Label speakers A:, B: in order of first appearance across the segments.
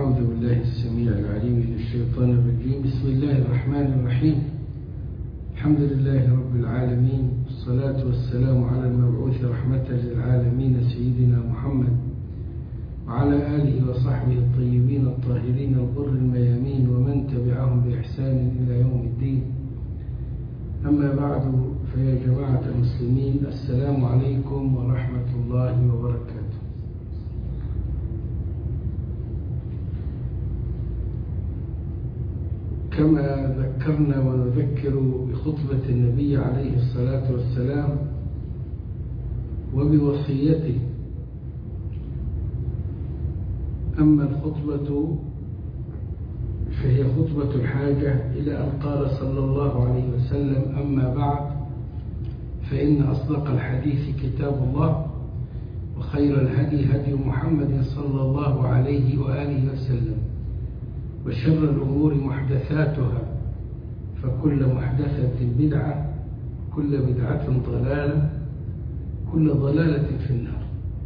A: أعوذ بالله السميع العليم من الشيطان الرجيم بسم الله الرحمن الرحيم الحمد لله رب العالمين والصلاة والسلام على المبعوث رحمة للعالمين سيدنا محمد وعلى آله وصحبه الطيبين الطاهرين الغر الميامين ومن تبعهم بإحسان إلى يوم الدين أما بعد فيا جماعة المسلمين السلام عليكم ورحمة الله وبركاته كما ذكرنا ونذكر بخطبة النبي عليه الصلاة والسلام وبوصيته أما الخطبة فهي خطبة الحاجة إلى أن قال صلى الله عليه وسلم أما بعد فإن أصدق الحديث كتاب الله وخير الهدي هدي محمد صلى الله عليه وآله وسلم وشر الأمور محدثاتها فكل محدثة بدعة كل بدعة ضلالة كل ضلالة في النار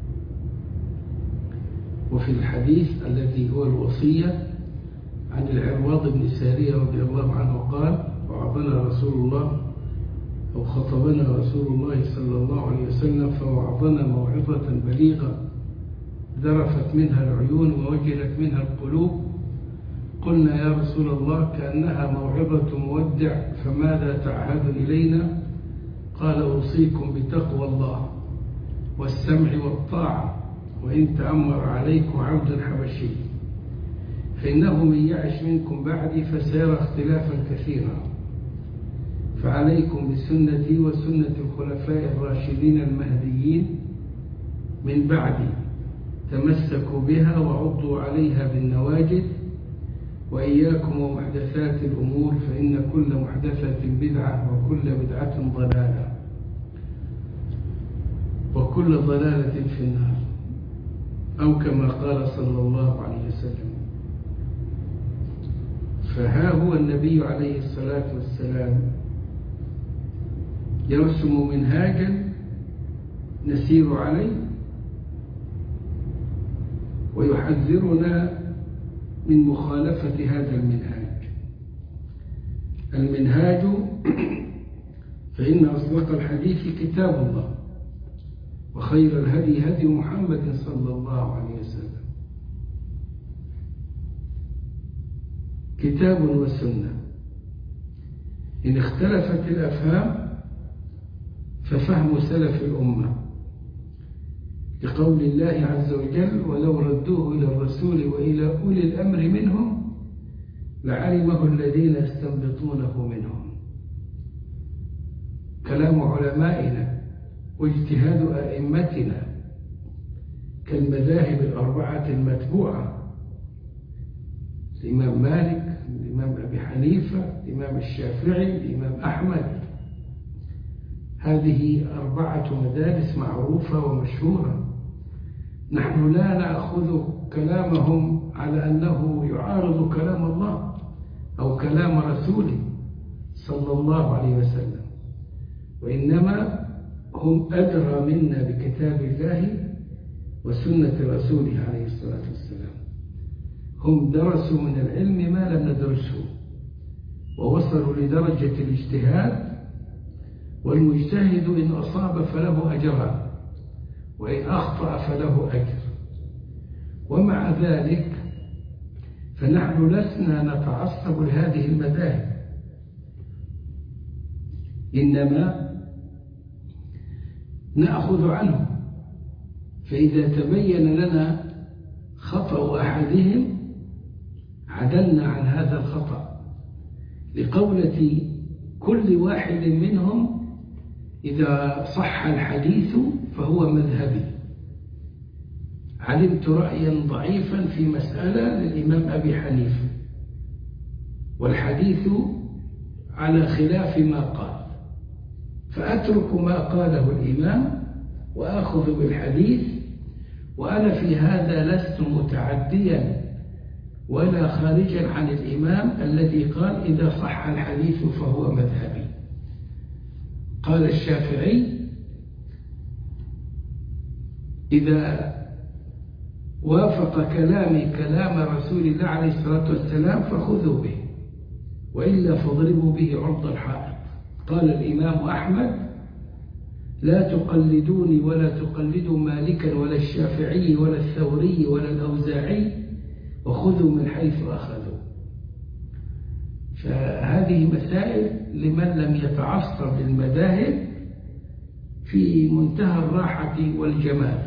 A: وفي الحديث الذي هو الوصية عن العرواض بن سارية رضي الله عنه قال وعظنا رسول الله أو خطبنا رسول الله صلى الله عليه وسلم فوعظنا موعظة بليغة ذرفت منها العيون ووجلت منها القلوب قلنا يا رسول الله كأنها موعظة مودع فماذا تعهد إلينا قال أوصيكم بتقوى الله والسمع والطاعة وإن تأمر عليكم عبد حبشي فإنه من يعش منكم بعدي فسيرى اختلافا كثيرا فعليكم بسنتي وسنة الخلفاء الراشدين المهديين من بعدي تمسكوا بها وعضوا عليها بالنواجد وإياكم ومحدثات الأمور فإن كل محدثة بدعة وكل بدعة ضلالة وكل ضلالة في النار أو كما قال صلى الله عليه وسلم فها هو النبي عليه الصلاة والسلام يرسم منهاجا نسير عليه ويحذرنا من مخالفة هذا المنهاج المنهاج فإن أصدق الحديث كتاب الله وخير الهدي هدي محمد صلى الله عليه وسلم كتاب وسنة إن اختلفت الأفهام ففهم سلف الأمة لقول الله عز وجل ولو ردوه إلى الرسول وإلى أولي الأمر منهم لعلمه الذين يستنبطونه منهم كلام علمائنا واجتهاد أئمتنا كالمذاهب الأربعة المتبوعة الإمام مالك الإمام أبي حنيفة الإمام الشافعي الإمام أحمد هذه أربعة مدارس معروفة ومشهورة نحن لا نأخذ كلامهم على أنه يعارض كلام الله أو كلام رسوله صلى الله عليه وسلم وإنما هم أدرى منا بكتاب الله وسنة رسوله عليه الصلاة والسلام هم درسوا من العلم ما لم ندرسه ووصلوا لدرجة الاجتهاد والمجتهد إن أصاب فله أجران وإن أخطأ فله أجر ومع ذلك فنحن لسنا نتعصب لهذه المذاهب إنما نأخذ عنه فإذا تبين لنا خطأ أحدهم عدلنا عن هذا الخطأ لقولة كل واحد منهم إذا صح الحديث فهو مذهبي علمت رأيا ضعيفا في مسألة للإمام أبي حنيفة والحديث على خلاف ما قال فأترك ما قاله الإمام وآخذ بالحديث وأنا في هذا لست متعديا ولا خارجا عن الإمام الذي قال إذا صح الحديث فهو مذهبي قال الشافعي إذا وافق كلامي كلام رسول الله عليه الصلاة والسلام فخذوا به وإلا فاضربوا به عرض الحائط قال الإمام أحمد لا تقلدوني ولا تقلدوا مالكا ولا الشافعي ولا الثوري ولا الأوزاعي وخذوا من حيث أخذوا فهذه مسائل لمن لم يتعصب للمذاهب في منتهى الراحة والجمال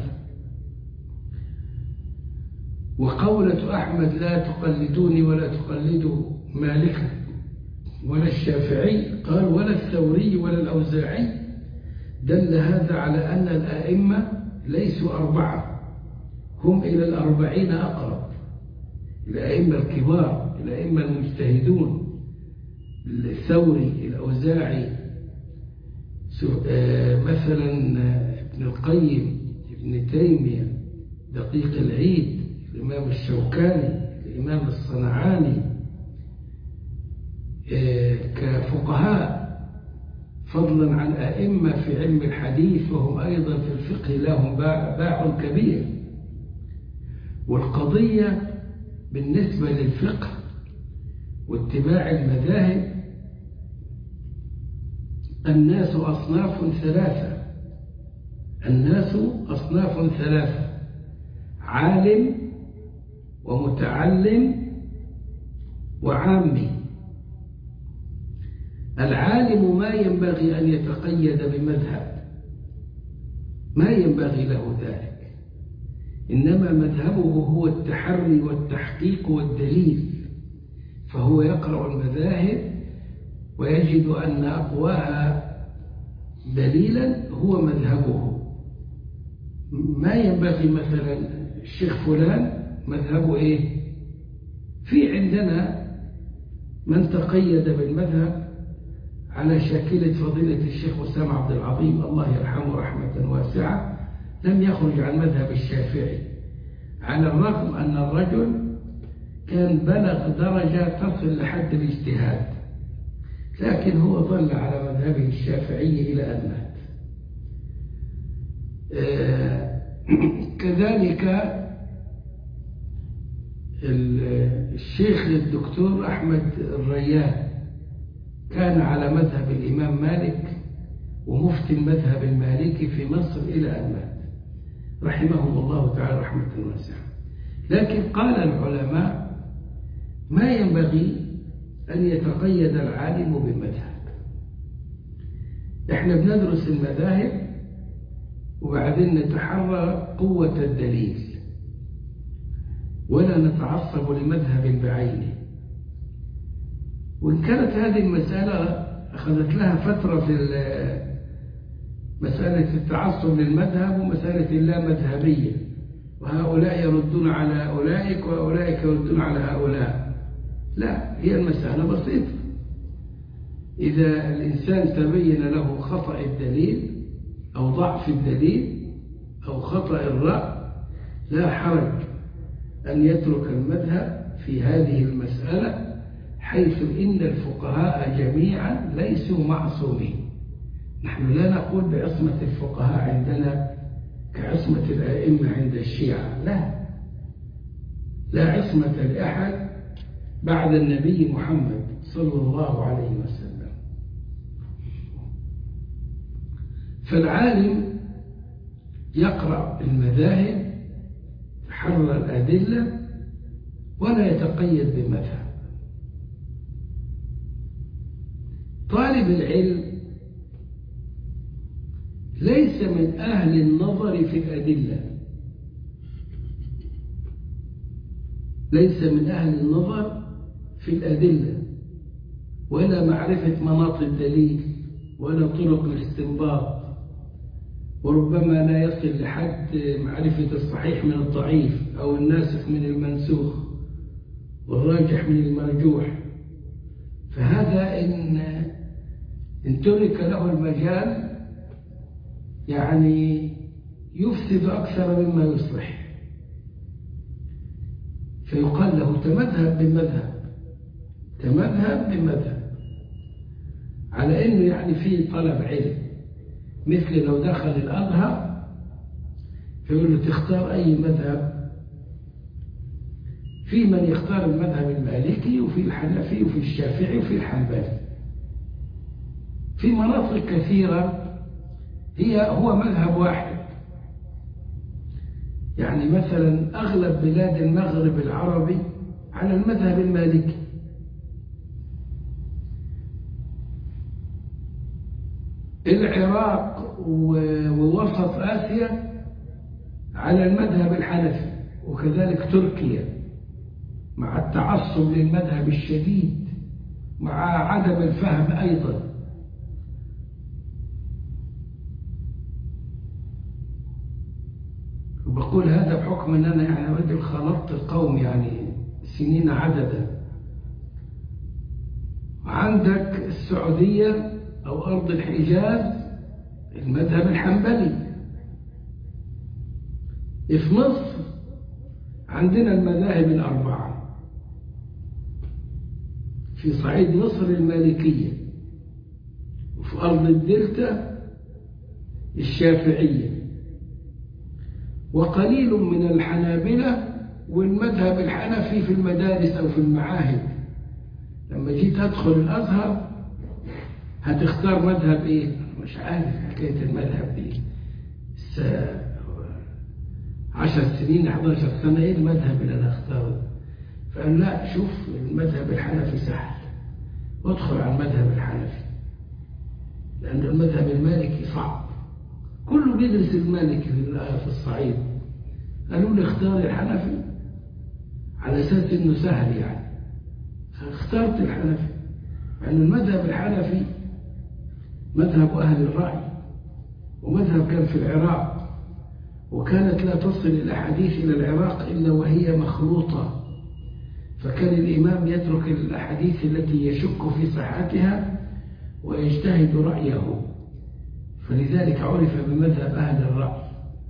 A: وقولة أحمد لا تقلدوني ولا تقلدوا مالكا ولا الشافعي قال ولا الثوري ولا الأوزاعي دل هذا على أن الآئمة ليسوا أربعة هم إلى الأربعين أقرب الأئمة الكبار الأئمة المجتهدون الثوري الأوزاعي مثلا ابن القيم ابن تيمية دقيق العيد الإمام الشوكاني الإمام الصنعاني كفقهاء فضلا عن أئمة في علم الحديث وهم أيضا في الفقه لهم باع كبير والقضية بالنسبة للفقه واتباع المذاهب الناس أصناف ثلاثة الناس أصناف ثلاثة عالم ومتعلم وعامي العالم ما ينبغي أن يتقيد بمذهب ما ينبغي له ذلك إنما مذهبه هو التحري والتحقيق والدليل فهو يقرأ المذاهب ويجد أن أقواها دليلا هو مذهبه ما ينبغي مثلا الشيخ فلان مذهبه إيه في عندنا من تقيد بالمذهب على شاكلة فضيلة الشيخ وسام عبد العظيم الله يرحمه رحمة واسعة لم يخرج عن مذهب الشافعي على الرغم أن الرجل كان بلغ درجة تصل لحد الاجتهاد لكن هو ظل على مذهبه الشافعي إلى أن مات كذلك الشيخ الدكتور أحمد الريان كان على مذهب الإمام مالك ومفتي المذهب المالكي في مصر إلى أن مات رحمهم الله تعالى رحمة واسعة لكن قال العلماء ما ينبغي أن يتقيد العالم بمذهب احنا بندرس المذاهب وبعدين نتحرى قوة الدليل ولا نتعصب لمذهب بعينه وإن كانت هذه المسألة أخذت لها فترة في مسألة التعصب للمذهب ومسألة اللامذهبية وهؤلاء يردون على أولئك وأولئك يردون على هؤلاء لا هي المسألة بسيطة إذا الإنسان تبين له خطأ الدليل أو ضعف الدليل أو خطأ الرأي لا حرج أن يترك المذهب في هذه المسألة حيث إن الفقهاء جميعا ليسوا معصومين نحن لا نقول بعصمة الفقهاء عندنا كعصمة الأئمة عند الشيعة لا لا عصمة لأحد بعد النبي محمد صلى الله عليه وسلم فالعالم يقرأ المذاهب حرر الأدلة ولا يتقيد بمذهب طالب العلم ليس من أهل النظر في الأدلة ليس من أهل النظر في الأدلة ولا معرفة مناط الدليل ولا طرق الاستنباط وربما لا يصل لحد معرفة الصحيح من الضعيف أو الناسخ من المنسوخ والراجح من المرجوح فهذا إن, إن ترك له المجال يعني يفسد أكثر مما يصلح فيقال له تمذهب بمذهب تمذهب بمذهب على إنه يعني فيه طلب علم مثل لو دخل الأزهر فيقول له تختار أي مذهب في من يختار المذهب المالكي وفي الحنفي وفي الشافعي وفي الحنبلي في مناطق كثيرة هي هو مذهب واحد يعني مثلا أغلب بلاد المغرب العربي على المذهب المالكي العراق ووسط آسيا على المذهب الحنفي وكذلك تركيا مع التعصب للمذهب الشديد مع عدم الفهم أيضا وبقول هذا بحكم أن أنا يعني رجل خلطت القوم يعني سنين عددا عندك السعودية أو أرض الحجاز المذهب الحنبلي في مصر عندنا المذاهب الأربعة في صعيد مصر المالكية وفي أرض الدلتا الشافعية وقليل من الحنابلة والمذهب الحنفي في المدارس أو في المعاهد لما جيت أدخل الأزهر هتختار مذهب إيه؟ مش عارف حكاية المذهب دي عشر سنين 11 سنة إيه المذهب اللي أنا أختاره فقال لا شوف المذهب الحنفي سهل وادخل على المذهب الحنفي لأن المذهب المالكي صعب كله بيدرس المالكي في الصعيد قالوا لي اختار الحنفي على أساس إنه سهل يعني فاخترت الحنفي لأن المذهب الحنفي مذهب أهل الرأي ومذهب كان في العراق وكانت لا تصل الأحاديث إلى العراق إلا وهي مخلوطة فكان الإمام يترك الأحاديث التي يشك في صحتها ويجتهد رأيه فلذلك عرف بمذهب أهل الرأي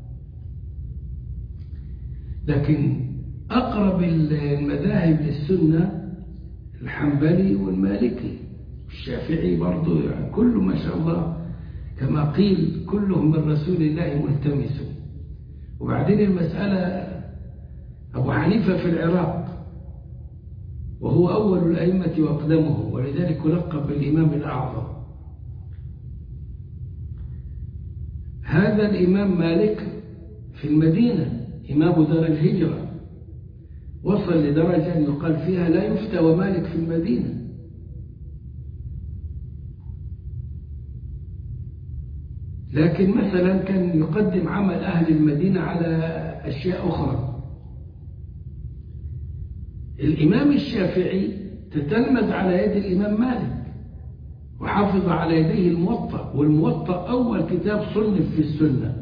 A: لكن أقرب المذاهب للسنة الحنبلي والمالكي الشافعي برضو يعني كله ما شاء الله كما قيل كلهم من رسول الله ملتمسون وبعدين المسألة أبو حنيفة في العراق وهو أول الأئمة وأقدمهم ولذلك يلقب بالإمام الأعظم هذا الإمام مالك في المدينة إمام دار الهجرة وصل لدرجة أن يقال فيها لا يفتى ومالك في المدينة لكن مثلا كان يقدم عمل أهل المدينة على أشياء أخرى الإمام الشافعي تتلمذ على يد الإمام مالك وحافظ على يديه الموطأ والموطأ أول كتاب صنف في السنة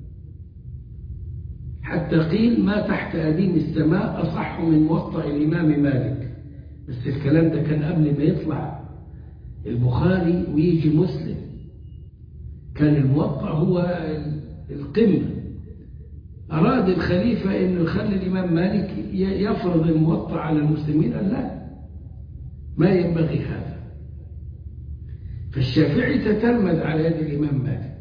A: حتى قيل ما تحت أديم السماء أصح من موطأ الإمام مالك بس الكلام ده كان قبل ما يطلع البخاري ويجي مسلم كان الموطأ هو القمة أراد الخليفة أنه يخلي الإمام مالك يفرض الموطأ على المسلمين قال لا ما ينبغي هذا فالشافعي تتلمذ على يد الإمام مالك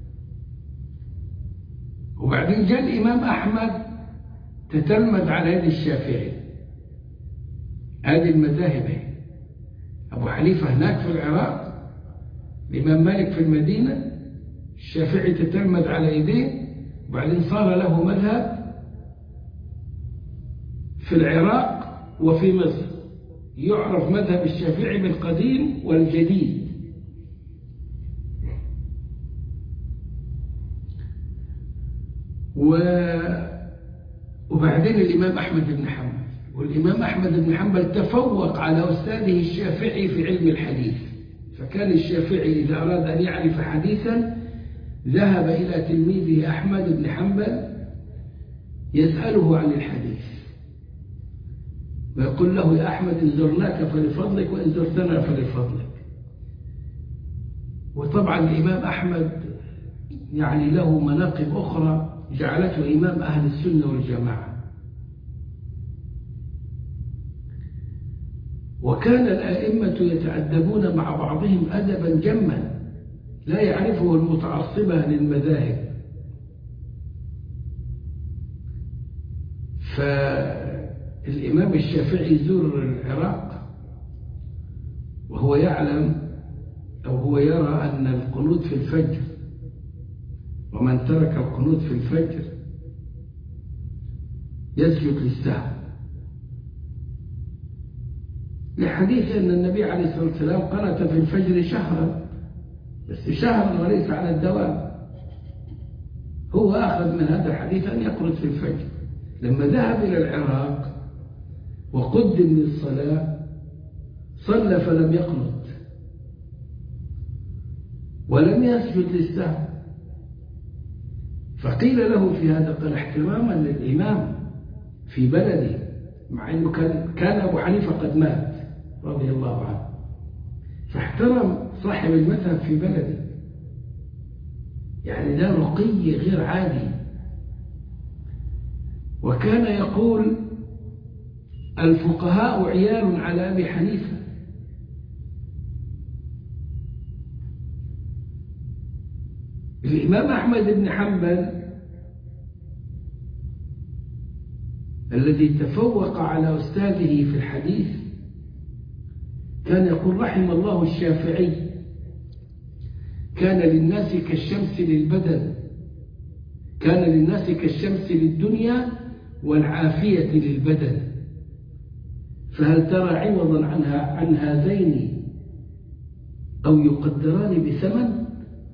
A: وبعدين جاء الإمام أحمد تتلمذ على يد الشافعي هذه المذاهب أبو حنيفة هناك في العراق الإمام مالك في المدينة الشافعي تتلمذ على يديه وبعدين صار له مذهب في العراق وفي مصر يعرف مذهب الشافعي بالقديم والجديد و وبعدين الإمام أحمد بن حنبل والإمام أحمد بن حنبل تفوق على أستاذه الشافعي في علم الحديث فكان الشافعي إذا أراد أن يعرف حديثا ذهب إلى تلميذه أحمد بن حنبل يسأله عن الحديث ويقول له يا أحمد إن زرناك فلفضلك وإن زرتنا فلفضلك وطبعا الإمام أحمد يعني له مناقب أخرى جعلته إمام أهل السنة والجماعة وكان الآئمة يتأدبون مع بعضهم أدبا جما لا يعرفه المتعصبة للمذاهب الإمام الشافعي يزور العراق وهو يعلم أو هو يرى أن القنوت في الفجر ومن ترك القنوت في الفجر يسجد للسهو لحديث أن النبي عليه الصلاة والسلام قنت في الفجر شهرا بس شهرا وليس على الدوام هو أخذ من هذا الحديث أن يقنط في الفجر لما ذهب إلى العراق وقدم للصلاة صلى فلم يقنط ولم يسجد للسهو فقيل له في هذا قال احتراما للإمام في بلده مع أنه كان, كان أبو حنيفة قد مات رضي الله عنه فاحترم صاحب المذهب في بلده يعني ده رقي غير عادي وكان يقول الفقهاء عيال على أبي حنيفة الإمام أحمد بن حنبل الذي تفوق على أستاذه في الحديث كان يقول رحم الله الشافعي كان للناس كالشمس للبدن كان للناس كالشمس للدنيا والعافية للبدن فهل ترى عوضا عنها عن هذين أو يقدران بثمن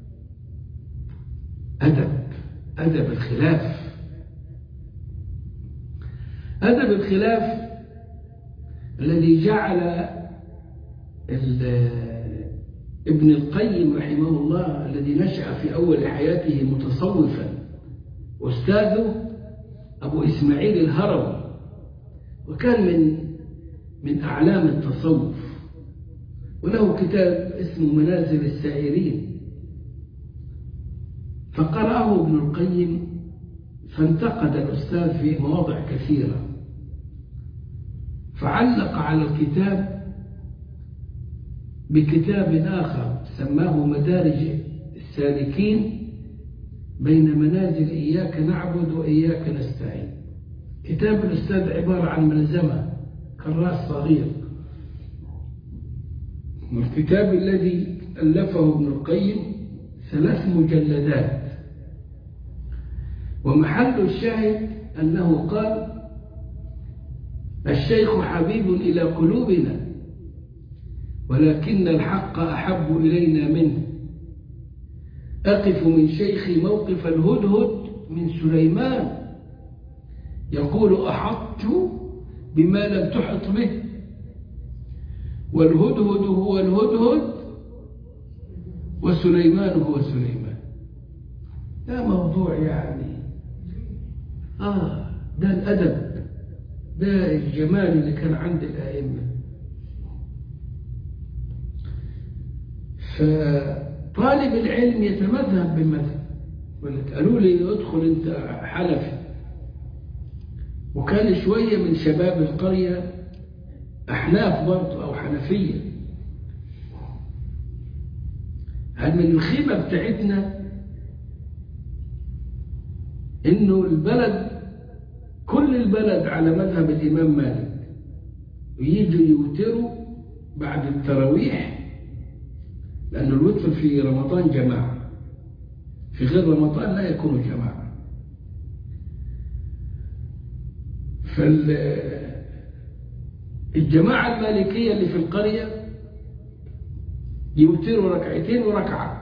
A: أدب أدب الخلاف أدب الخلاف الذي جعل ابن القيم رحمه الله الذي نشأ في أول حياته متصوفا أستاذه أبو إسماعيل الهروي وكان من من أعلام التصوف وله كتاب اسمه منازل السائرين فقرأه ابن القيم فانتقد الأستاذ في مواضع كثيرة فعلق على الكتاب بكتاب آخر سماه مدارج السالكين بين منازل إياك نعبد وإياك نستعين كتاب الأستاذ عبارة عن ملزمة كراس صغير والكتاب الذي ألفه ابن القيم ثلاث مجلدات ومحل الشاهد أنه قال الشيخ حبيب إلى قلوبنا ولكن الحق أحب إلينا منه أقف من شيخي موقف الهدهد من سليمان يقول أحطت بما لم تحط به والهدهد هو الهدهد وسليمان هو سليمان ده موضوع يعني آه ده الأدب ده الجمال اللي كان عند الأئمة فطالب العلم يتمذهب بالمذهب قالوا لي ادخل انت حنفي وكان شوية من شباب القرية أحناف برضه أو حنفية هل من الخيمة بتاعتنا إنه البلد كل البلد على مذهب الإمام مالك ويجوا يوتروا بعد التراويح لأن الوتر في رمضان جماعة في غير رمضان لا يكون جماعة فالجماعة المالكية اللي في القرية يوتروا ركعتين وركعة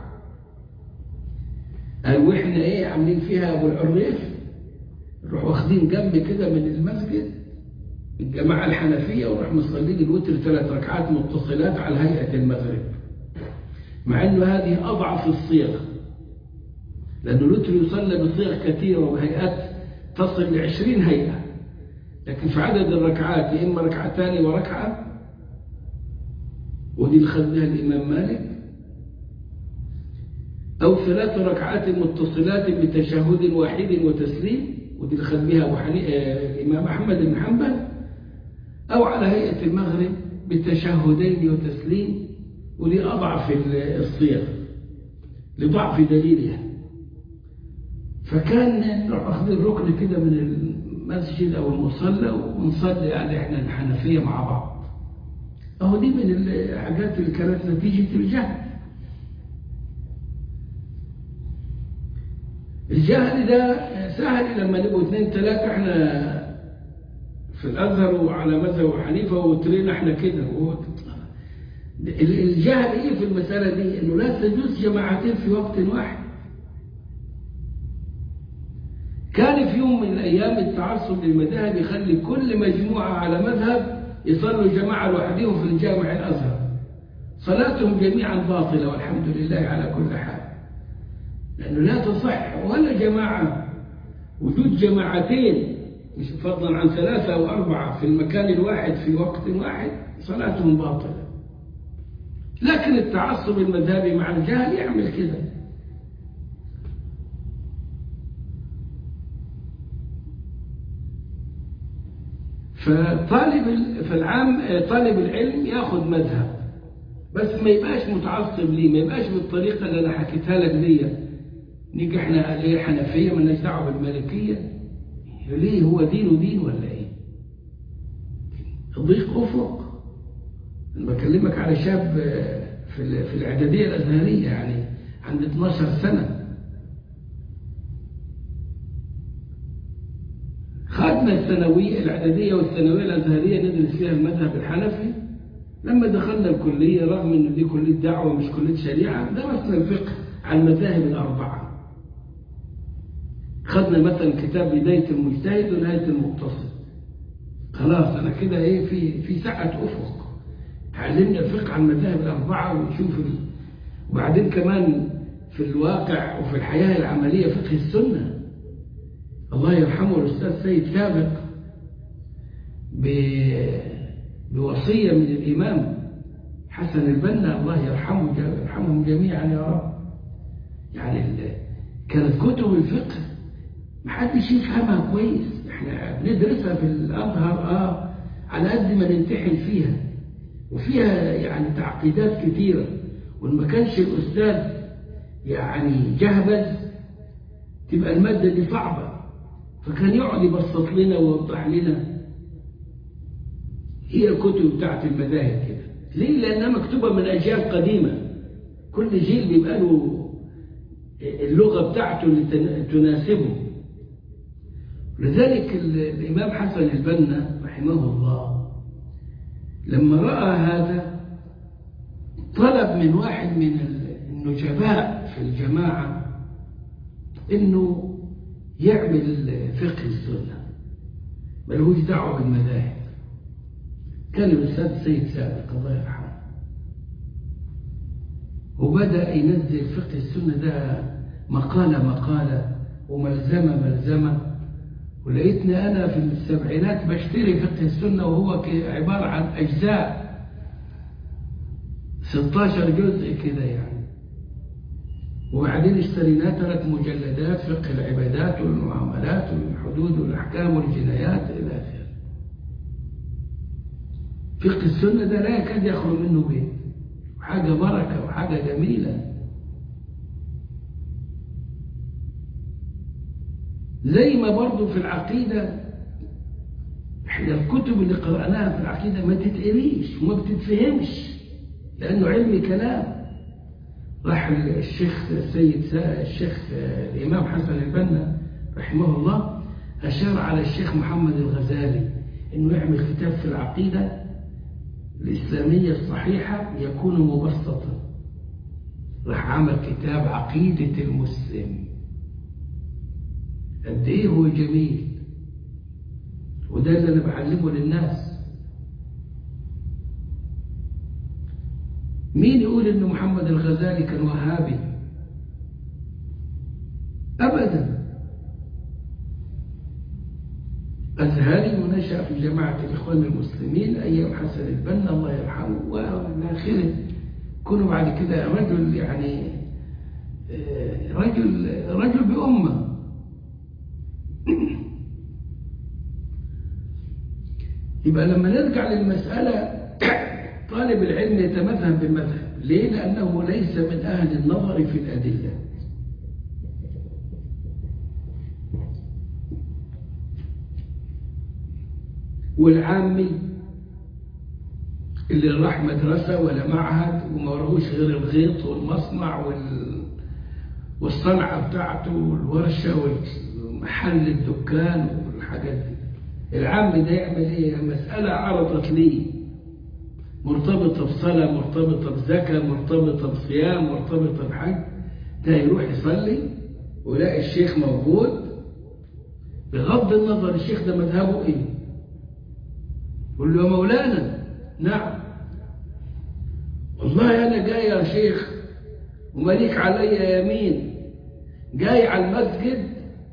A: قالوا احنا ايه عاملين فيها ابو العريف نروح واخدين جنب كده من المسجد الجماعة الحنفية ونروح مصلين الوتر ثلاث ركعات متصلات على هيئة المغرب مع انه هذه اضعف الصيغ لأن الوتر يصلى بصيغ كثيرة وهيئات تصل لعشرين هيئة لكن في عدد الركعات يا إما ركعتان وركعة ودي اللي خدها الإمام مالك أو ثلاث ركعات متصلات بتشهد واحد وتسليم ودي اللي خد بها أبو حنيفة الإمام أحمد بن حنبل أو على هيئة المغرب بتشهدين وتسليم ودي أضعف الصيغ لضعف دليلها فكان نروح أخذ الركن كده من المسجد أو المصلى ونصلي يعني إحنا الحنفية مع بعض أهو دي من الحاجات اللي كانت نتيجة الجهل الجهل ده سهل لما نبقوا اثنين ثلاثة احنا في الأزهر وعلى مذهب حنيفة وترينا احنا كده الجهل ايه في المسألة دي انه لا تجوز جماعتين في وقت واحد كان في يوم من الأيام التعصب للمذاهب يخلي كل مجموعة على مذهب يصلوا جماعة لوحدهم في الجامع الأزهر صلاتهم جميعا باطلة والحمد لله على كل حال لأنه لا تصح ولا جماعة وجود جماعتين مش فضلا عن ثلاثة أو أربعة في المكان الواحد في وقت واحد صلاتهم باطلة لكن التعصب المذهبي مع الجهل يعمل كده فطالب فالعام طالب العلم ياخذ مذهب بس ما يبقاش متعصب ليه ما يبقاش بالطريقة اللي أنا حكيتها لك دي نيجي احنا ليه حنفية مالناش دعوة بالمالكية ليه هو دين ودين ولا ايه ضيق افق انا بكلمك على شاب في في الاعدادية الازهرية يعني عند 12 سنة خدنا الثانوية الإعدادية والثانوية الأزهرية ندرس فيها المذهب الحنفي لما دخلنا الكلية رغم إن دي كلية دعوة مش كلية شريعة درسنا الفقه عن المذاهب الأربعة خدنا مثلا كتاب بداية المجتهد ونهاية المقتصد خلاص أنا كده إيه في في سعة أفق تعلمنا الفقه عن المذاهب الأربعة ونشوف ال... وبعدين كمان في الواقع وفي الحياة العملية فقه السنة الله يرحمه الأستاذ سيد سابق ب... بوصية من الإمام حسن البنا الله يرحمه يرحمهم جميعا يا رب يعني ال... كانت كتب الفقه محدش يفهمها كويس احنا بندرسها في الأزهر اه على قد ما نمتحن فيها وفيها يعني تعقيدات كثيرة وإن ما كانش الأستاذ يعني جهبذ تبقى المادة دي صعبة فكان يقعد يبسط لنا ويوضح لنا هي الكتب بتاعت المذاهب كده ليه؟ لأنها مكتوبة من أجيال قديمة كل جيل بيبقى له اللغة بتاعته اللي تناسبه لذلك الإمام حسن البنا رحمه الله لما رأى هذا طلب من واحد من النجباء في الجماعة إنه يعمل فقه السنة ملهوش دعوة بالمذاهب كان الأستاذ سيد سابق الله يرحمه وبدأ ينزل فقه السنة ده مقالة مقالة وملزمة ملزمة ولقيتني أنا في السبعينات بشتري فقه السنة وهو عبارة عن أجزاء 16 جزء كده يعني وبعدين اشتريناه ثلاث مجلدات فقه العبادات والمعاملات والحدود والأحكام والجنايات إلى آخره فقه السنة ده لا يكاد يخلو منه بيت وحاجة بركة وحاجة جميلة زي ما برضو في العقيدة احنا الكتب اللي قرأناها في العقيدة ما تتقريش وما بتتفهمش لأنه علم كلام راح الشيخ السيد الشيخ الإمام حسن البنا رحمه الله أشار على الشيخ محمد الغزالي إنه يعمل كتاب في العقيدة الإسلامية الصحيحة يكون مبسطا راح عمل كتاب عقيدة المسلم قد إيه هو جميل وده اللي أنا بعلمه للناس مين يقول إن محمد الغزالي كان وهابي أبدا أزهري ونشأ في جماعة الإخوان المسلمين أيام حسن البنا الله يرحمه وإلى آخره كونوا بعد كده رجل يعني رجل رجل بأمة يبقى لما نرجع للمسألة طالب العلم يتمذهب بالمذهب ليه؟ لأنه ليس من أهل النظر في الأدلة. ' والعامي اللي راح مدرسة ولا معهد وما وراهوش غير الغيط والمصنع وال... والصنعة بتاعته والورشة والمحل الدكان والحاجات دي العام ده يعمل ايه مسألة عرضت ليه مرتبطة بصلاة مرتبطة بزكاة مرتبطة بصيام مرتبطة بحج ده يروح يصلي ويلاقي الشيخ موجود بغض النظر الشيخ ده مذهبه ايه يقول له يا مولانا نعم والله انا جاي يا شيخ ومليك علي يمين جاي على المسجد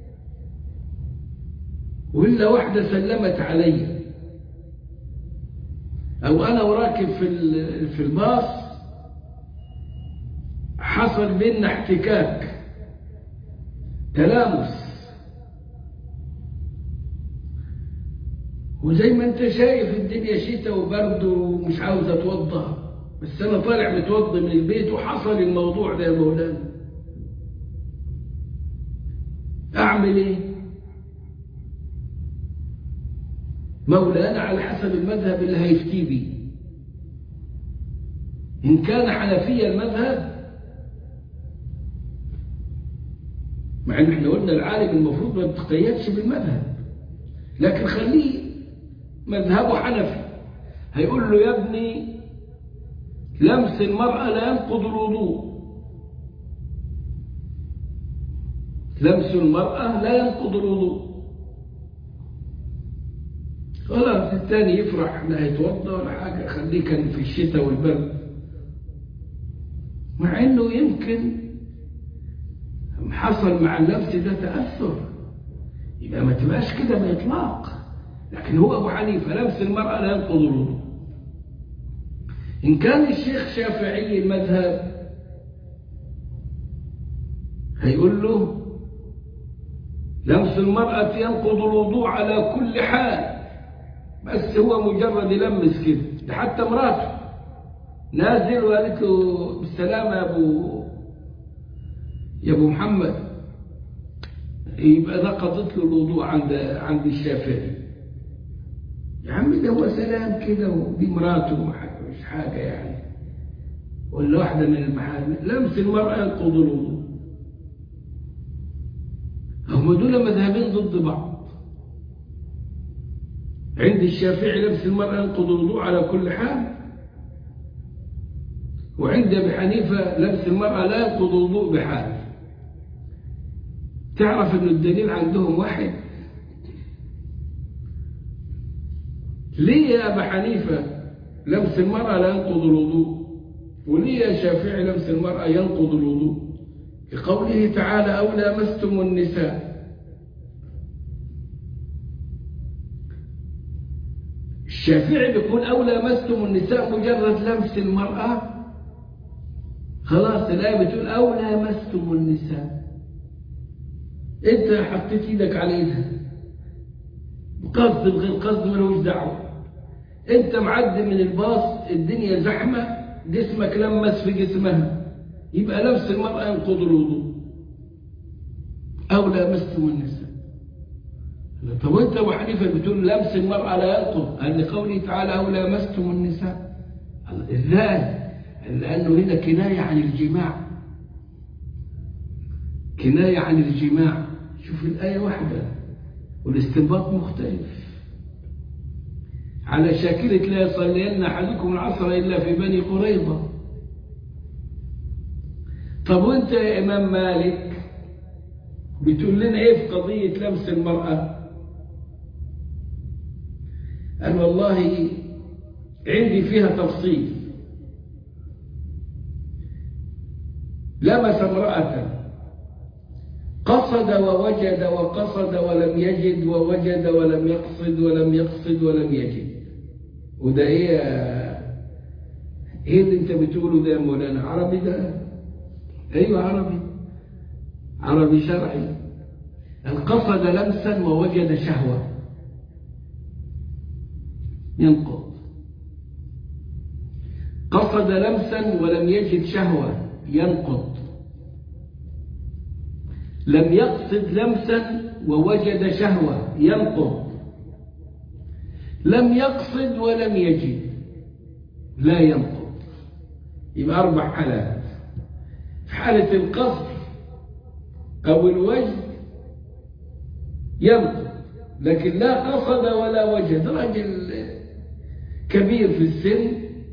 A: وإلا واحدة سلمت علي أو أنا وراكب في في الباص حصل بيننا احتكاك تلامس وزي ما انت شايف الدنيا شتاء وبرد ومش عاوز اتوضى بس انا طالع متوضي من البيت وحصل الموضوع ده يا مولانا اعمل ايه مولانا على حسب المذهب اللي هيفتي بيه إن كان حنفيا المذهب مع ان احنا قلنا العالم المفروض ما بتقيدش بالمذهب لكن خليه مذهبه حنفي هيقول له يا ابني لمس المرأة لا ينقض الوضوء لمس المرأة لا ينقض الوضوء خلاص الثاني يفرح لا يتوضا ولا حاجة خليه كان في الشتاء والبرد مع انه يمكن حصل مع اللبس ده تأثر يبقى ما تبقاش كده بإطلاق لكن هو أبو حنيفة لمس المرأة لا ينقض الوضوء إن كان الشيخ شافعي المذهب هيقول له لمس المرأة ينقض الوضوء على كل حال بس هو مجرد يلمس كده ده حتى مراته نازل وقالت له بالسلامة يا أبو يا أبو محمد يبقى ده قضت له الوضوء عند عند الشافعي يا عم ده هو سلام كده ودي مراته مش حاجة يعني ولا واحدة من المحارم لمس المرأة ينقض الوضوء هم دول مذهبين ضد بعض عند الشافعي لبس المرأة ينقض الوضوء على كل حال وعند أبي حنيفة لبس المرأة لا ينقض الوضوء بحال تعرف أن الدليل عندهم واحد ليه يا أبا حنيفة لبس المرأة لا ينقض الوضوء وليه يا شافعي لبس المرأة ينقض الوضوء لقوله تعالى أو لامستم النساء الشافعي بيقول أو لامستم النساء مجرد لمس المرأة خلاص الآية بتقول أو لامستم النساء أنت حطيت إيدك على إيدها قصد بغير قصد ملوش دعوة أنت معدي من الباص الدنيا زحمة جسمك لمس في جسمها يبقى لمس المرأة ينقض الوضوء أو لامستم النساء طب وانت ابو حنيفه بتقول لمس المراه لا ينقض قال لقوله تعالى او لامستم النساء ازاي لانه هنا كنايه عن الجماع كنايه عن الجماع شوف الايه واحده والاستنباط مختلف على شاكلة لا يصلين أحدكم العصر إلا في بني قريظة طب وانت يا إمام مالك بتقول لنا ايه في قضية لمس المرأة قال والله عندي فيها تفصيل لمس امرأة قصد ووجد وقصد ولم يجد ووجد ولم يقصد ولم يقصد ولم يجد وده ايه ايه اللي انت بتقوله ده يا مولانا عربي ده ايوه عربي عربي شرعي القصد لمسا ووجد شهوة ينقض قصد لمسا ولم يجد شهوة ينقض لم يقصد لمسا ووجد شهوة ينقض لم يقصد ولم يجد لا ينقض يبقى أربع حالات في حالة القصد أو الوجد ينقض لكن لا قصد ولا وجد رجل كبير في السن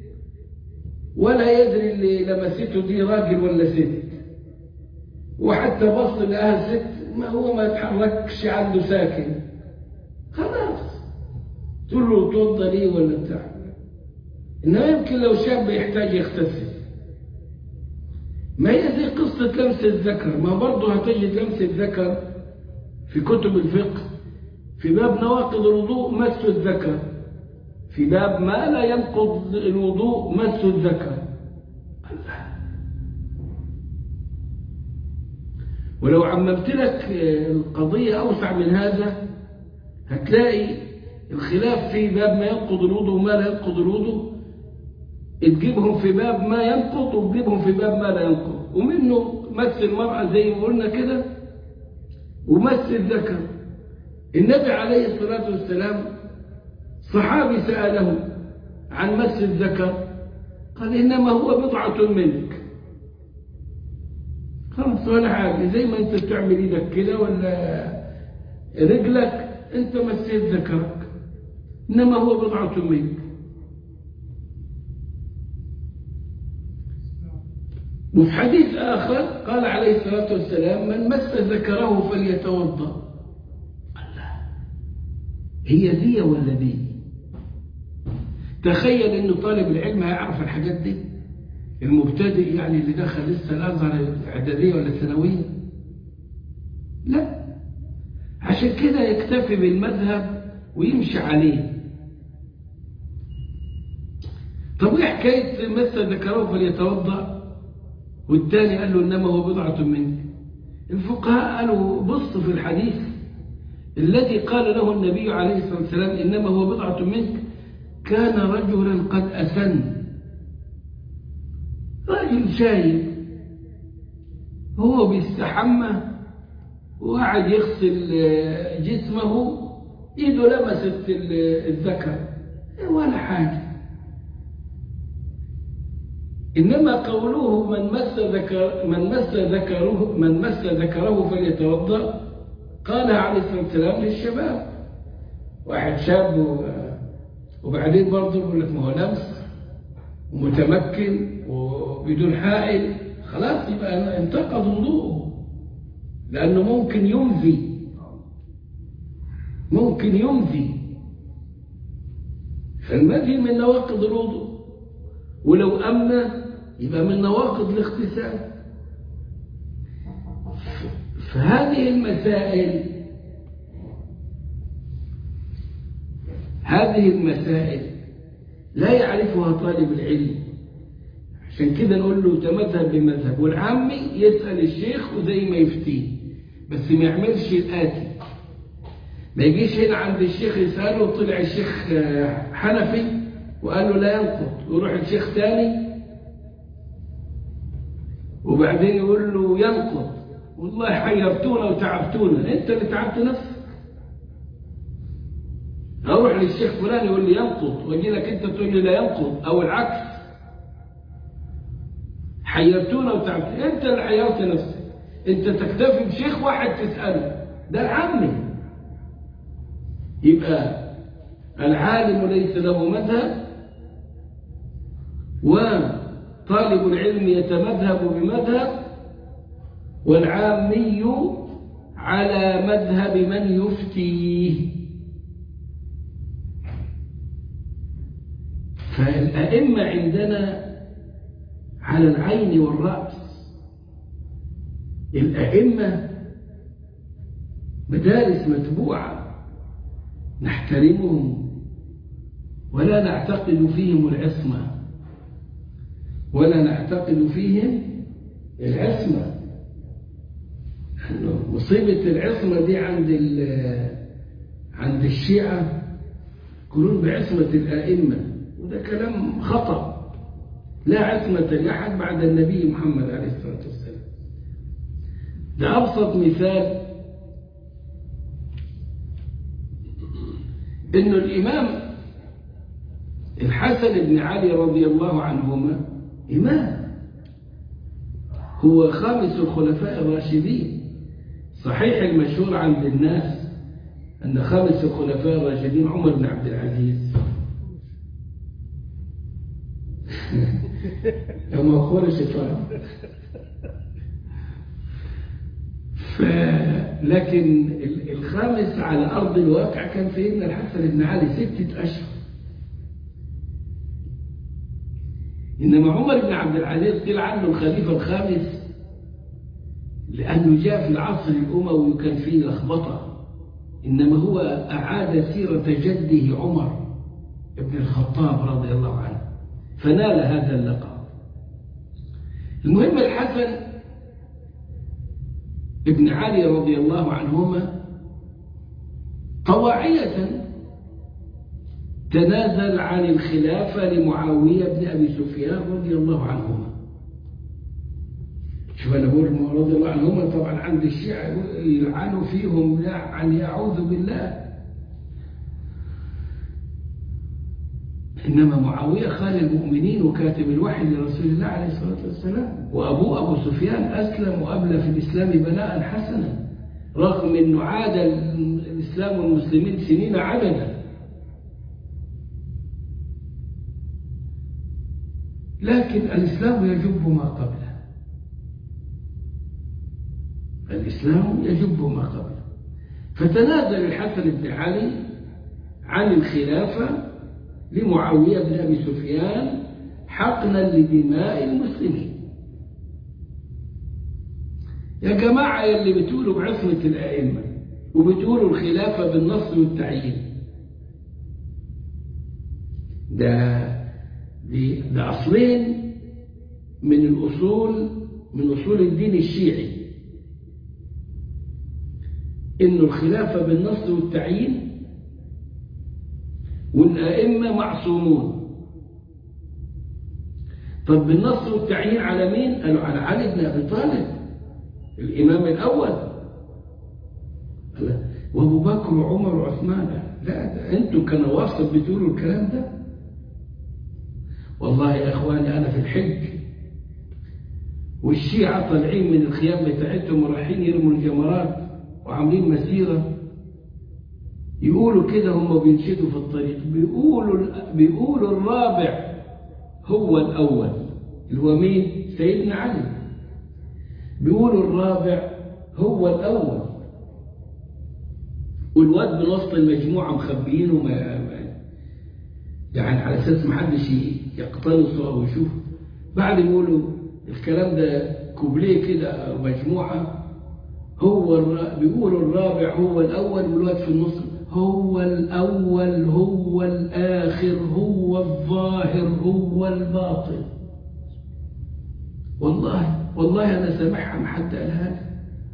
A: ولا يدري اللي لمسته دي راجل ولا ست وحتى بص لها ست ما هو ما يتحركش عنده ساكن خلاص تقول له توضى ليه ولا بتاع انما يمكن لو شاب يحتاج يغتسل ما هي دي قصة لمس الذكر ما برضه هتجد لمس الذكر في كتب الفقه في باب نواقض الوضوء مس الذكر في باب ما لا ينقض الوضوء مس الذكر ولو عممت لك القضية أوسع من هذا هتلاقي الخلاف في باب ما ينقض الوضوء وما لا ينقض الوضوء تجيبهم في باب ما ينقض وتجيبهم في باب ما لا ينقض ومنه مس المرأة زي ما قلنا كده ومس الذكر النبي عليه الصلاة والسلام صحابي سأله عن مس الذكر قال إنما هو بضعة منك خلاص ولا حاجة زي ما أنت بتعمل إيدك كده ولا رجلك أنت مسيت ذكرك إنما هو بضعة منك وفي حديث آخر قال عليه الصلاة والسلام من مس ذكره فليتوضأ الله هي دي ولا دي تخيل انه طالب العلم هيعرف الحاجات دي المبتدئ يعني اللي دخل لسه الازهر الاعداديه ولا الثانويه لا عشان كده يكتفي بالمذهب ويمشي عليه طب ايه حكايه مس ذكره فليتوضا والتاني قال له انما هو بضعه منك الفقهاء قالوا بص في الحديث الذي قال له النبي عليه الصلاه والسلام انما هو بضعه منك كان رجلا قد أسن راجل شايب هو بيستحمى وقعد يغسل جسمه ايده لمست الذكر ولا حاجة إنما قوله من مس ذكر من مس ذكره من مس ذكره فليتوضأ قالها عليه الصلاة والسلام للشباب واحد شاب وبعدين برضه يقول لك ما هو لمس ومتمكن وبدون حائل خلاص يبقى انتقض وضوءه لأنه ممكن يمضي ممكن يمضي فالمذي من نواقض الوضوء ولو أمنى يبقى من نواقض الاغتسال فهذه المسائل هذه المسائل لا يعرفها طالب العلم عشان كده نقول له تمذهب بمذهب والعامي يسأل الشيخ وزي ما يفتيه بس ما يعملش الآتي ما يجيش هنا عند الشيخ يسأله وطلع الشيخ حنفي وقال له لا ينقض ويروح الشيخ تاني وبعدين يقول له ينقض والله حيرتونا وتعبتونا انت اللي تعبت نفسك اروح للشيخ فلان يقول لي ينقض واجي لك انت تقول لي لا ينقض او العكس حيرتونا وتعبتونا انت اللي حيرت نفسك انت تكتفي بشيخ واحد تساله ده العامي يبقى العالم ليس له مذهب وطالب العلم يتمذهب بمذهب والعامي على مذهب من يفتيه فالأئمة عندنا على العين والرأس الأئمة مدارس متبوعة نحترمهم ولا نعتقد فيهم العصمة ولا نعتقد فيهم العصمة مصيبة العصمة دي عند عند الشيعة يقولون بعصمة الآئمة وده كلام خطأ لا عصمة لأحد بعد النبي محمد عليه الصلاة والسلام ده أبسط مثال إنه الإمام الحسن بن علي رضي الله عنهما إمام هو خامس الخلفاء الراشدين صحيح المشهور عند الناس أن خامس الخلفاء الراشدين عمر بن عبد العزيز يوم أخبر شيطان ف... لكن الخامس على أرض الواقع كان سيدنا الحسن بن علي ستة أشهر إنما عمر بن عبد العزيز قيل عنه الخليفة الخامس لأنه جاء في العصر الأموي وكان فيه لخبطة إنما هو أعاد سيرة جده عمر بن الخطاب رضي الله عنه فنال هذا اللقب المهم الحسن ابن علي رضي الله عنهما طواعية تنازل عن الخلافة لمعاوية بن أبي سفيان رضي الله عنهما شوف أنا بقول رضي الله عنهما طبعا عند الشيعة يلعنوا فيهم يعني يعوذ بالله إنما معاوية خال المؤمنين وكاتب الوحي لرسول الله عليه الصلاة والسلام وأبوه أبو سفيان أسلم وأبلى في الإسلام بلاء حسنا رغم أنه عاد الإسلام والمسلمين سنين عددا لكن الإسلام يجب ما قبله الإسلام يجب ما قبله فتنازل الحسن بن علي عن الخلافة لمعاوية بن أبي سفيان حقنا لدماء المسلمين يا جماعة يلي بتقولوا بعصمة الأئمة وبتقولوا الخلافة بالنص والتعيين ده دي ده أصلين من الأصول من أصول الدين الشيعي إنه الخلافة بالنص والتعيين والأئمة معصومون طب بالنص والتعيين على مين؟ قالوا على علي بن أبي طالب الإمام الأول وأبو بكر وعمر وعثمان لا ده أنتوا كنواصب بتقولوا الكلام ده والله يا إخواني أنا في الحج والشيعة طالعين من الخيام بتاعتهم ورايحين يرموا الجمرات وعاملين مسيرة يقولوا كده هم بينشدوا في الطريق بيقولوا بيقولوا الرابع هو الأول اللي هو مين؟ سيدنا علي بيقولوا الرابع هو الأول والواد بنص المجموعة مخبيينه ما يعني على أساس ما حدش يقتنصه أو يشوفه بعد يقولوا الكلام ده كوبليه كده مجموعة هو الر... بيقولوا الرابع هو الأول والواد في النص هو الأول هو الآخر هو الظاهر هو الباطن والله والله أنا سامعها ما حد قال هذا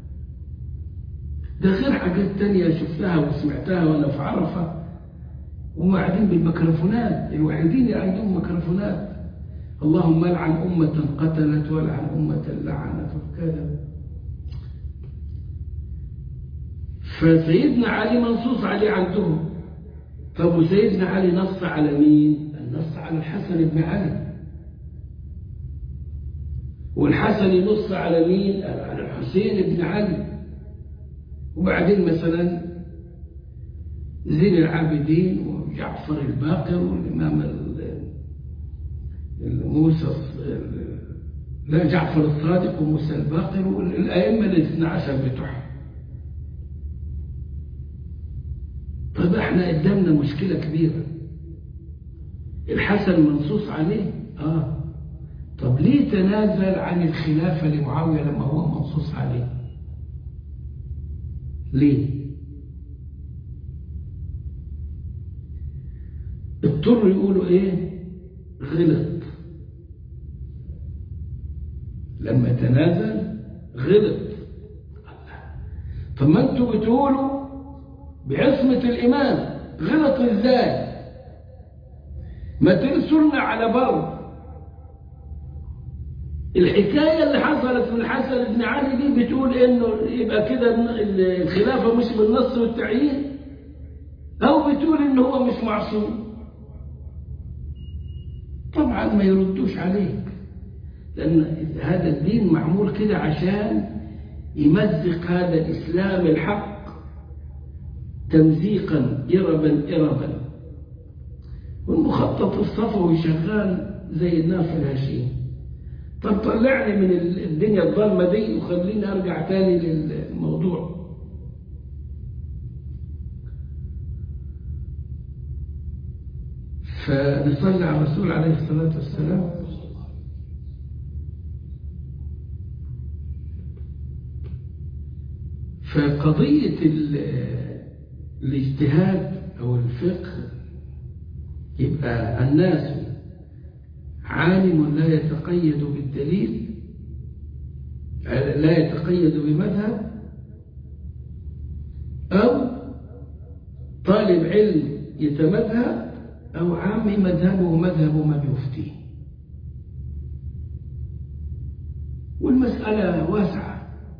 A: ده غير حاجات تانية شفتها وسمعتها وأنا في عرفة هم قاعدين بالميكروفونات الوحيدين اللي عندهم ميكروفونات اللهم لعن أمة قتلت ولعن أمة لعنت وكذا فسيدنا علي منصوص عليه عندهم طب وسيدنا علي نص على مين؟ النص على الحسن بن علي والحسن ينص على مين؟ على الحسين بن علي وبعدين مثلا زين العابدين وجعفر الباقر والإمام موسى لا جعفر الصادق وموسى الباقر والأئمة الاثنى عشر بتوعهم طب احنا قدامنا مشكلة كبيرة الحسن منصوص عليه اه طب ليه تنازل عن الخلافة لمعاوية لما هو منصوص عليه ليه اضطروا يقولوا ايه غلط لما تنازل غلط طب ما انتوا بتقولوا بعصمة الإمام غلط ازاي ما ترسلنا على بر الحكاية اللي حصلت من الحسن بن علي دي بتقول انه يبقى كده الخلافة مش بالنص والتعيين او بتقول انه هو مش معصوم طبعا ما يردوش عليك لأن هذا الدين معمول كده عشان يمزق هذا الإسلام الحق تمزيقا إربا إربا والمخطط الصفوي شغال زي الناس الهشيم طب طلعني من الدنيا الظلمة دي وخليني أرجع تاني للموضوع فنصلي على الرسول عليه الصلاة والسلام فقضية الاجتهاد أو الفقه يبقى الناس عالم لا يتقيد بالدليل لا يتقيد بمذهب أو طالب علم يتمذهب أو عامي مذهبه مذهب من يفتيه والمسألة واسعة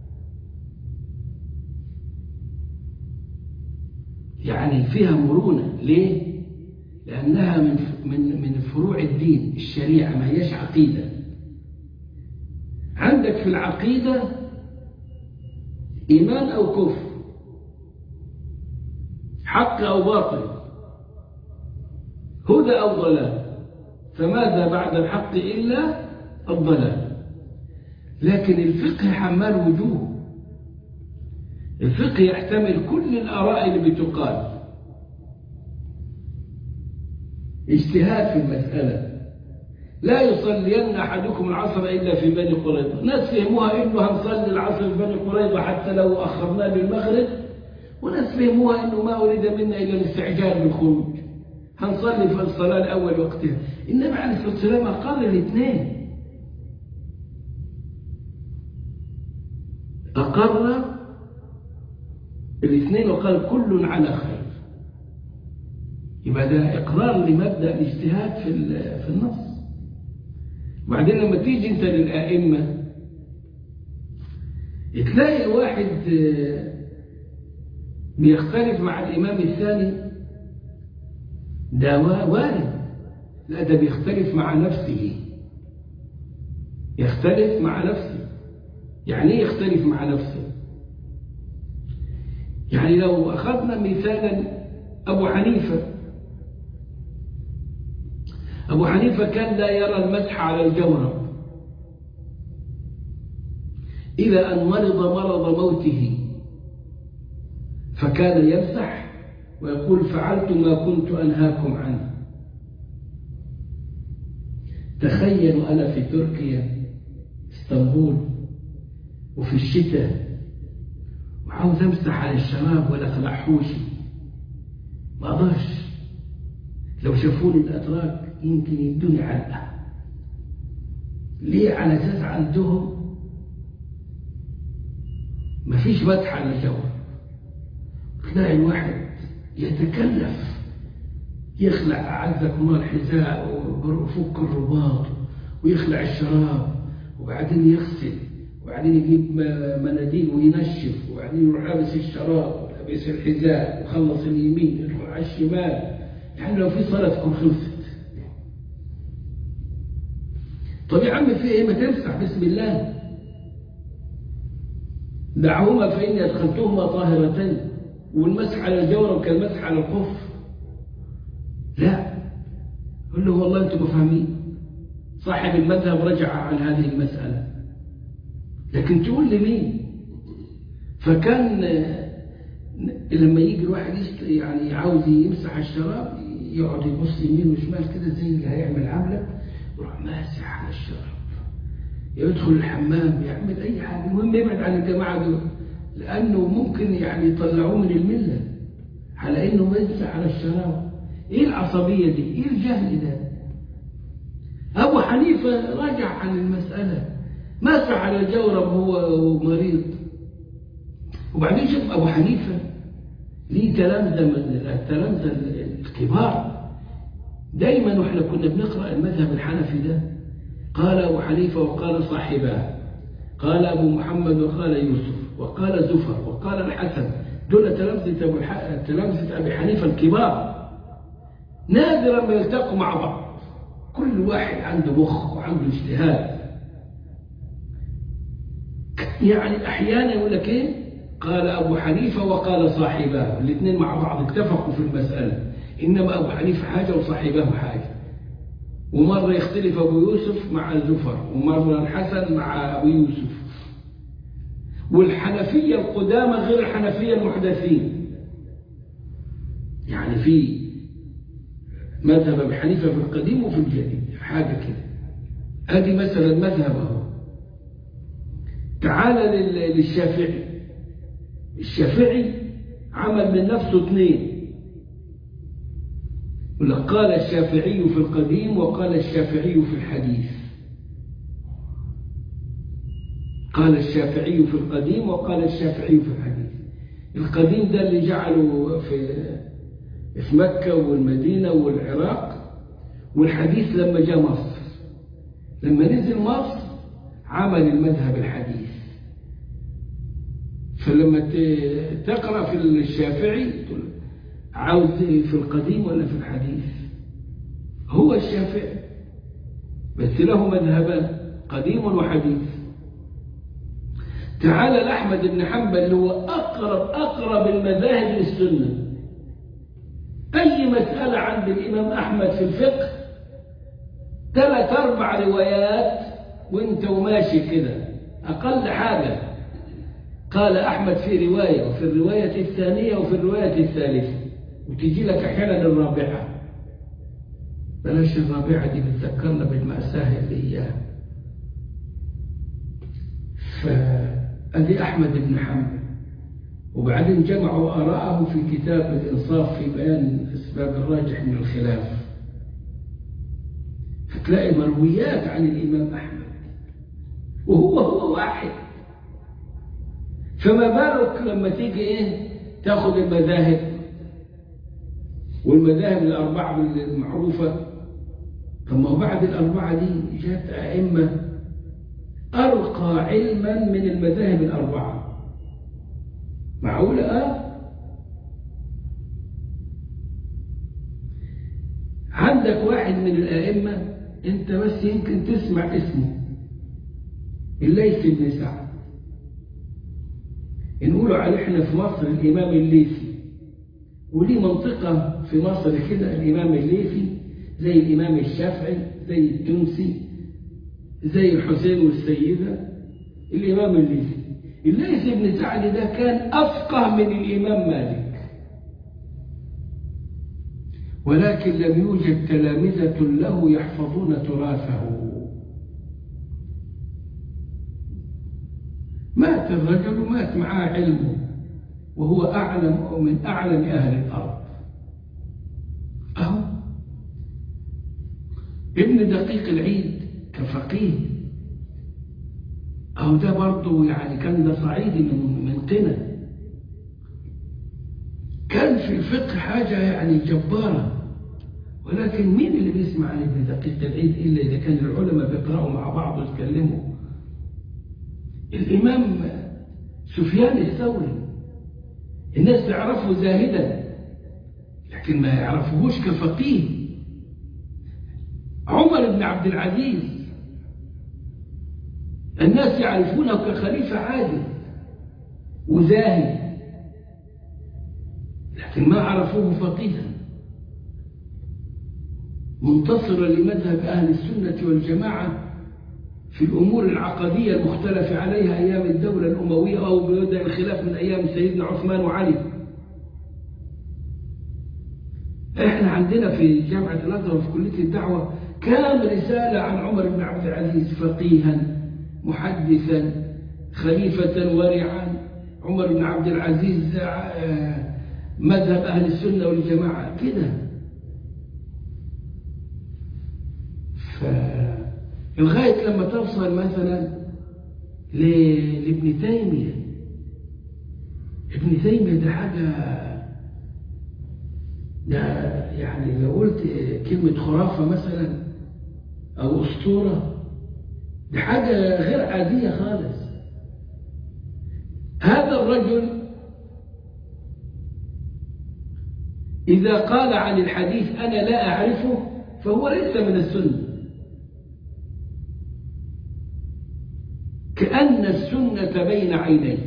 A: يعني فيها مرونة ليه؟ لأنها من من من فروع الدين الشريعة ما هيش عقيدة عندك في العقيدة إيمان أو كفر حق أو باطل هدى أو ضلال فماذا بعد الحق إلا الضلال لكن الفقه حمال وجوه الفقه يحتمل كل الآراء اللي بتقال اجتهاد في المسألة لا يصلين أحدكم العصر إلا في بني قريظة ناس فهموها إنه هنصلي العصر في بني قريظة حتى لو أخرناه للمغرب وناس فهموها إنه ما أريد منا إلا الاستعجال بالخروج هنصلي في الصلاة الأول وقتها النبي عليه الصلاة والسلام قال الاثنين أقر الاثنين وقال كل على خير يبقى ده إقرار لمبدأ الاجتهاد في في النص وبعدين لما تيجي أنت للأئمة تلاقي الواحد بيختلف مع الإمام الثاني ده وارد لا ده بيختلف مع نفسه يختلف مع نفسه يعني ايه يختلف مع نفسه يعني لو أخذنا مثالا أبو حنيفة أبو حنيفة كان لا يرى المسح على الجورب إلى أن مرض مرض موته فكان يمسح ويقول فعلت ما كنت أنهاكم عنه تخيلوا أنا في تركيا اسطنبول وفي الشتاء وعاوز امسح على الشباب ولا اخلع حوشي ما اقدرش لو شافوني الاتراك يمكن يدوني علقه ليه على اساس عندهم مفيش مسح على الجو تلاقي الواحد يتكلف يخلع أعزكم الله الحذاء ويفك الرباط ويخلع الشراب وبعدين يغسل وبعدين يجيب مناديل وينشف وبعدين يروح لابس الشراب لابس الحذاء وخلص اليمين يروح على الشمال يعني لو في صلاة تكون خلصت طب يا عم في ايه ما تمسح بسم الله دعهما فإني أدخلتهما طاهرتين والمسح على الجورب كالمسح على الخف لا قل له والله انتم فاهمين صاحب المذهب رجع عن هذه المسألة لكن تقول لي مين فكان لما يجي الواحد يعني عاوز يمسح الشراب يقعد يبص يمين وشمال كده زي اللي هيعمل عملة يروح ماسح على الشراب يدخل الحمام يعمل أي حاجة المهم يبعد عن الجماعة دول لأنه ممكن يعني يطلعوه من الملة على إنه مسح على الشراب إيه العصبية دي؟ إيه الجهل ده؟ أبو حنيفة راجع عن المسألة مسح على الجورب هو مريض وبعدين شوف أبو حنيفة ليه تلامذة من التلامذة الكبار دايما واحنا كنا بنقرأ المذهب الحنفي ده قال أبو حنيفة وقال صاحباه قال أبو محمد وقال يوسف وقال زفر وقال الحسن دول تلامذة أبو تلامذة أبي حنيفة الكبار نادرا ما يلتقوا مع بعض كل واحد عنده مخ وعنده اجتهاد يعني أحيانا يقول لك إيه قال أبو حنيفة وقال صاحباه الاثنين مع بعض اتفقوا في المسألة إنما أبو حنيفة حاجة وصاحباه حاجة ومرة يختلف أبو يوسف مع زفر ومرة الحسن مع أبو يوسف والحنفية القدامى غير الحنفية المحدثين يعني في مذهب أبي حنيفة في القديم وفي الجديد حاجة كده ادي مثلا مذهب اهو تعال للشافعي الشافعي عمل من نفسه اثنين قال الشافعي في القديم وقال الشافعي في الحديث قال الشافعي في القديم وقال الشافعي في الحديث القديم ده اللي جعله في في مكة والمدينة والعراق والحديث لما جاء مصر لما نزل مصر عمل المذهب الحديث فلما تقرأ في الشافعي عاوز في القديم ولا في الحديث هو الشافعي بس له مذهبان قديم وحديث تعال لأحمد بن حنبل اللي هو أقرب أقرب المذاهب للسنة أي مسألة عند الإمام أحمد في الفقه ثلاث أربع روايات وانت وماشي كده أقل حاجة قال أحمد في رواية وفي الرواية الثانية وفي الرواية الثالثة وتجي لك أحيانا الرابعة بلاش الرابعة دي بتذكرنا بالمأساة اللي إياها فأدي أحمد بن حنبل وبعدين جمعوا آراءه في كتاب الإنصاف في بيان أسباب الراجح من الخلاف فتلاقي مرويات عن الإمام أحمد وهو هو واحد فما بالك لما تيجي إيه تاخد المذاهب والمذاهب الأربعة المعروفة طب ما بعد الأربعة دي جاءت أئمة أرقى علما من المذاهب الأربعة معقولة آه عندك واحد من الآئمة أنت بس يمكن تسمع اسمه الليث بن سعد نقولوا عليه احنا في مصر الإمام الليثي وليه منطقة في مصر كده الإمام الليثي زي الإمام الشافعي زي التونسي زي الحسين والسيدة الإمام الليثي الليث بن سعد ده كان أفقه من الإمام مالك ولكن لم يوجد تلامذة له يحفظون تراثه مات الرجل مات معاه علمه وهو أعلم من أعلم أهل الأرض أهو ابن دقيق العيد كفقيه أو ده برضه يعني كان ده صعيدي من من قنا كان في الفقه حاجة يعني جبارة ولكن مين اللي بيسمع عن ابن دقيق العيد إلا إذا كان العلماء بيقرأوا مع بعض ويتكلموا الإمام سفيان الثوري الناس تعرفه زاهدا لكن ما يعرفوهوش كفقيه عمر بن عبد العزيز الناس يعرفونه كخليفة عادل وزاهد لكن ما عرفوه فقيها منتصرا لمذهب أهل السنة والجماعة في الأمور العقدية المختلف عليها أيام الدولة الأموية أو بيبدأ الخلاف من أيام سيدنا عثمان وعلي إحنا عندنا في جامعة الأزهر في كلية الدعوة كام رسالة عن عمر بن عبد العزيز فقيها محدثا خليفة ورعا عمر بن عبد العزيز مذهب أهل السنة والجماعة كده لغاية لما توصل مثلا لابن تيمية ابن تيمية ده حاجة ده يعني لو قلت كلمة خرافة مثلا أو أسطورة دي حاجة غير عادية خالص هذا الرجل إذا قال عن الحديث أنا لا أعرفه فهو ليس من السنة كأن السنة بين عينيه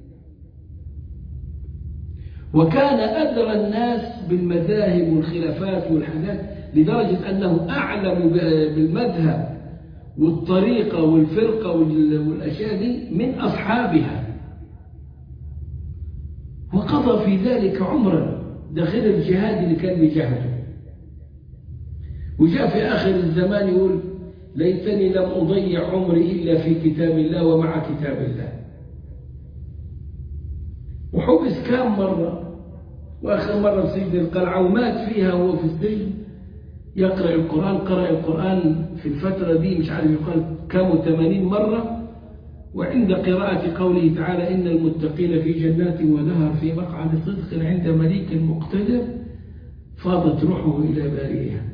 A: وكان أدرى الناس بالمذاهب والخلافات والحاجات لدرجة أنه أعلم بالمذهب والطريقة والفرقة والأشياء دي من أصحابها وقضى في ذلك عمرا داخل الجهاد اللي كان بيجاهده وجاء في آخر الزمان يقول ليتني لم أضيع عمري إلا في كتاب الله ومع كتاب الله وحبس كام مرة وآخر مرة في سجن القلعة ومات فيها وهو في السجن يقرأ القرآن قرأ القرآن في الفترة دي مش عارف يقال كام وثمانين مرة وعند قراءة قوله تعالى إن المتقين في جنات ونهر في مقعد صدق عند مليك مقتدر فاضت روحه إلى بارئها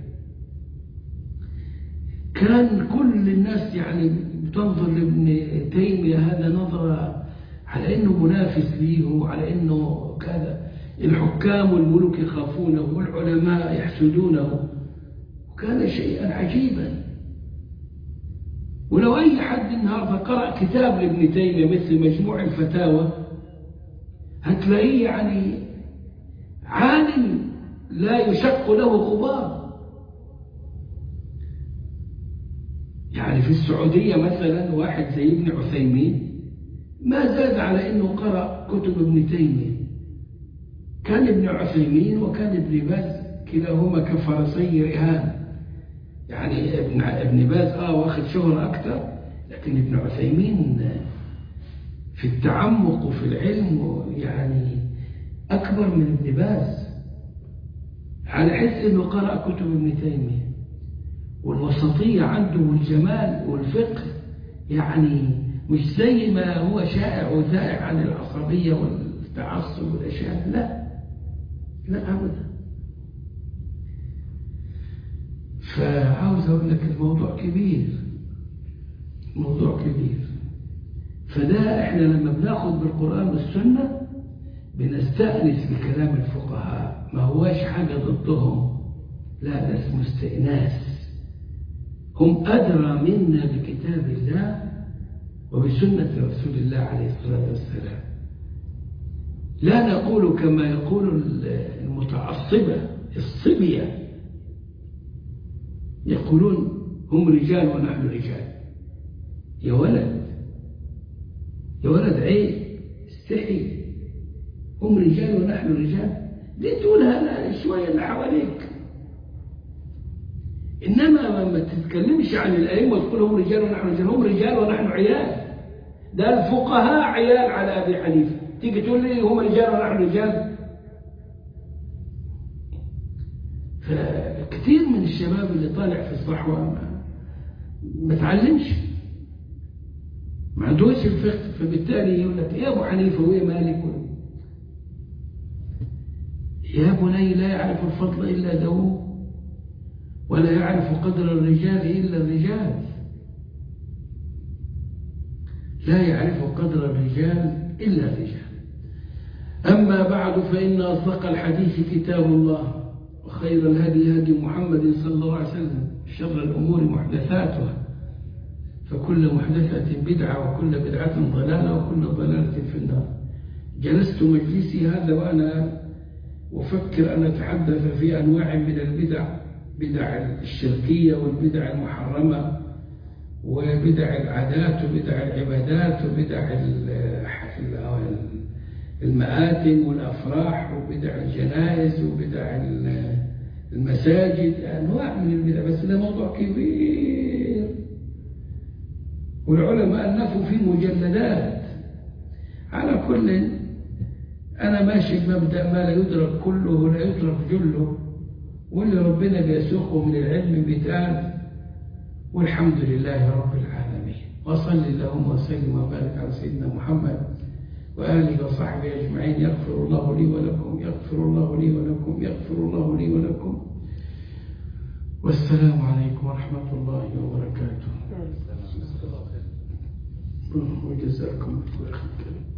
A: كان كل الناس يعني بتنظر لابن تيمية هذا نظرة على انه منافس ليه وعلى انه كذا الحكام والملوك يخافونه والعلماء يحسدونه وكان شيئا عجيبا ولو اي حد النهارده قرأ كتاب لابن تيمية مثل مجموع الفتاوى هتلاقيه يعني عالم لا يشق له غبار يعني في السعودية مثلا واحد زي ابن عثيمين ما زاد على انه قرأ كتب ابن تيمية كان ابن عثيمين وكان ابن باز كلاهما كفرسي رهان يعني ابن ابن باز اه واخد شهرة اكثر لكن ابن عثيمين في التعمق وفي العلم يعني اكبر من ابن باز على حس انه قرأ كتب ابن تيمية والوسطية عنده والجمال والفقه يعني مش زي ما هو شائع وذائع عن العصبية والتعصب والأشياء لا لا أبدا فعاوز أقول لك الموضوع كبير موضوع كبير فده احنا لما بناخد بالقرآن والسنة بنستأنس بكلام الفقهاء ما هواش حاجة ضدهم لا ده اسمه استئناس هم أدرى منا بكتاب الله وبسنة رسول الله عليه الصلاة والسلام لا نقول كما يقول المتعصبة الصبية يقولون هم رجال ونحن رجال يا ولد يا ولد عيب استحي هم رجال ونحن رجال ليه تقول هذا شوية اللي حواليك إنما ما تتكلمش عن الأئمة وتقول هم رجال ونحن رجال هم رجال ونحن عيال ده الفقهاء عيال على أبي حنيفة تيجي تقول لي هم رجال ونحن رجال فكثير من الشباب اللي طالع في الصحوة ما, ما تعلمش ما عندوش الفقه فبالتالي يقول لك يا أبو حنيفة ويا مالك يا بني لا يعرف الفضل إلا داوود ولا يعرف قدر الرجال إلا الرجال لا يعرف قدر الرجال إلا الرجال أما بعد فإن أصدق الحديث كتاب الله وخير الهدي هدي محمد صلى الله عليه وسلم شر الأمور محدثاتها فكل محدثة بدعة وكل بدعة ضلالة وكل ضلالة في النار جلست مجلسي هذا وأنا أفكر أن أتحدث في أنواع من البدع بدع الشركية والبدع المحرمة وبدع العادات وبدع العبادات وبدع المآتم والأفراح وبدع الجنائز وبدع المساجد أنواع من البدع بس ده موضوع كبير والعلماء ألفوا فيه مجلدات على كل أنا ماشي بمبدأ ما لا يدرك كله ولا يترك جله واللي ربنا بيسوقه من العلم بيتقال والحمد لله رب العالمين وصل اللهم وسلم وبارك على سيدنا محمد وآله وصحبه أجمعين يغفر الله لي ولكم يغفر الله لي ولكم يغفر الله لي ولكم والسلام عليكم ورحمة الله وبركاته وجزاكم الله خير